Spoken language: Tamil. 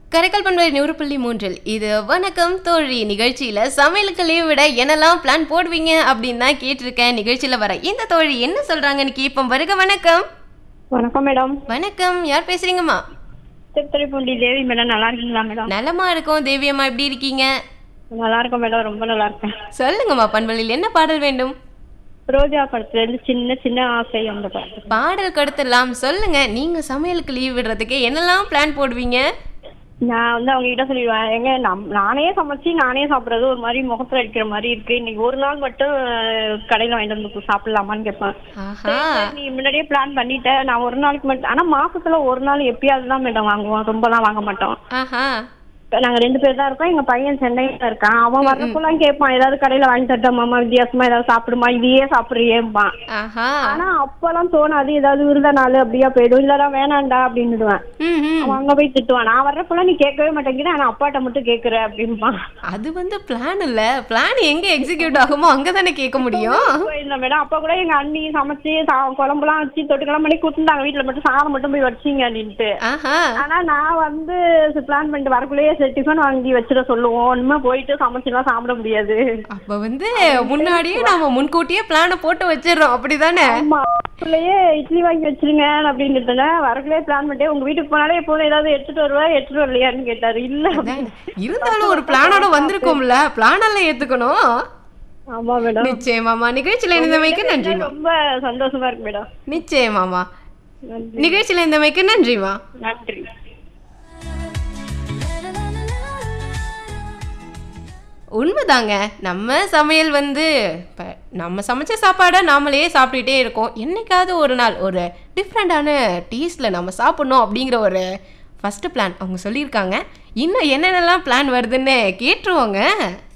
கரைக்கல் பண்பலை நூறு புள்ளி மூன்றில் இது வணக்கம் தோழி நிகழ்ச்சியில சமையலுக்கு லீவ் விட என்னெல்லாம் பிளான் போடுவீங்க அப்படின்னு தான் கேட்டிருக்கேன் நிகழ்ச்சியில வர இந்த தோழி என்ன சொல்றாங்கன்னு கேட்போம் வருக வணக்கம் வணக்கம் மேடம் வணக்கம் யார் பேசுறீங்கம்மா திருத்துறைப்பூண்டி தேவி மேடம் நல்லா இருக்கீங்களா மேடம் நலமா இருக்கோம் தேவியம்மா எப்படி இருக்கீங்க நல்லா இருக்கேன் மேடம் ரொம்ப நல்லா இருக்கேன் சொல்லுங்கம்மா பண்பலில் என்ன பாடல் வேண்டும் ரோஜா படத்துல இருந்து சின்ன சின்ன ஆசை அந்த பாட்டு பாடல் கொடுத்துடலாம் சொல்லுங்க நீங்க சமையலுக்கு லீவ் விடுறதுக்கு என்னெல்லாம் பிளான் போடுவீங்க நான் வந்து அவங்க கிட்ட சொல்லிடுவேன் எங்க நம் நானே சமைச்சு நானே சாப்பிடுறது ஒரு மாதிரி முகத்துல அடிக்கிற மாதிரி இருக்கு இன்னைக்கு ஒரு நாள் மட்டும் அஹ், கடையில வாங்கிட்டு வந்து சாப்பிடலாமான்னு கேட்பேன் ஆஹா சரி, நீ முன்னாடியே பிளான் பண்ணிட்ட நான் ஒரு நாளைக்கு மட்டும் ஆனா மாசத்துல ஒரு நாள் எப்பயாவது தான் மேடம் வாங்குவோம் ரொம்பலாம் வாங்க மாட்டோம் ஆஹா இப்ப நாங்க ரெண்டு பேர் தான் இருக்கோம் எங்க பையன் சென்னையில இருக்கான் அவன் வர்றப்பெல்லாம் கேட்பான் ஏதாவது கடையில வாங்கி தரட்டா மாமா வித்தியாசமா ஏதாவது சாப்பிடுமா இதையே சாப்பிடுறியேம்பான் ஆஹா ஆனா அப்பெல்லாம் தோணாது ஏதாவது விருத நாள் அப்படியா போயிடும் இல்லடா வேணாம்டா அப்படின்னுடுவேன் ம் ம் அவன் அங்க போய் திட்டுவான் நான் வர்றப்பெல்லாம் நீ கேட்கவே மாட்டேங்கிற ஆனா அப்பாட்ட மட்டும் கேக்குற அப்படிம்பான் அது வந்து பிளான் இல்ல பிளான் எங்க எக்ஸிக்யூட் ஆகுமோ அங்க தானே கேட்க முடியும் இந்த மேடம் அப்பா கூட எங்க அண்ணி சமைச்சு சா- குழம்புலாம் வச்சு தொட்டுக்கெல்லாம் பண்ணி கொடுத்துருந்தாங்க வீட்டுல மட்டும் சாதம் மட்டும் போய் வச்சீங்க அப்படின்ட்டு ஆஹா ஆனா நான் வந்து பிளான் பண்ணிட்டு வரக்குள்ளேயே சரி டிஃபன் வாங்கி வச்சிட சொல்லுவோம் ஒண்ணுமே போயிட்டு சமைச்சுலாம் சாப்பிட முடியாது அப்ப வந்து முன்னாடியே நாம முன்கூட்டியே பிளான போட்டு வச்சிடுறோம் அப்படிதானே ஆமா அதுக்குள்ளேயே இட்லி வாங்கி வச்சிருங்க அப்படின்னு வரக்குள்ளே பிளான் பண்ணிட்டு உங்க வீட்டுக்கு போனாலே எப்போதும் ஏதாவது எடுத்துட்டு வருவா எடுத்துட்டு வரலையான்னு கேட்டாரு இல்ல அப்படின்னு. இருந்தாலும் ஒரு பிளானோட வந்திருக்கோம்ல பிளான் எல்லாம் ஏத்துக்கணும் ஆமா மேடம் நிச்சயமாமா நிகழ்ச்சியில இருந்தமைக்கு நன்றிமா ரொம்ப சந்தோஷமா இருக்கு மேடம் நிச்சயமாமா நன்றி நிகழ்ச்சியில இருந்தமைக்கு நன்றிமா நன்றி உண்மைதாங்க நம்ம சமையல் வந்து இப்போ நம்ம சமைச்ச சாப்பாடை நாமளே சாப்பிட்டுட்டே இருக்கோம் என்னைக்காவது ஒரு நாள் ஒரு டிஃப்ரெண்ட்டான டேஸ்ட்டில் நம்ம சாப்பிட்ணும் அப்படிங்கிற ஒரு ஃபஸ்ட்டு பிளான் அவங்க சொல்லியிருக்காங்க இன்னும் என்னென்னலாம் பிளான் வருதுன்னு கேட்டுருவோங்க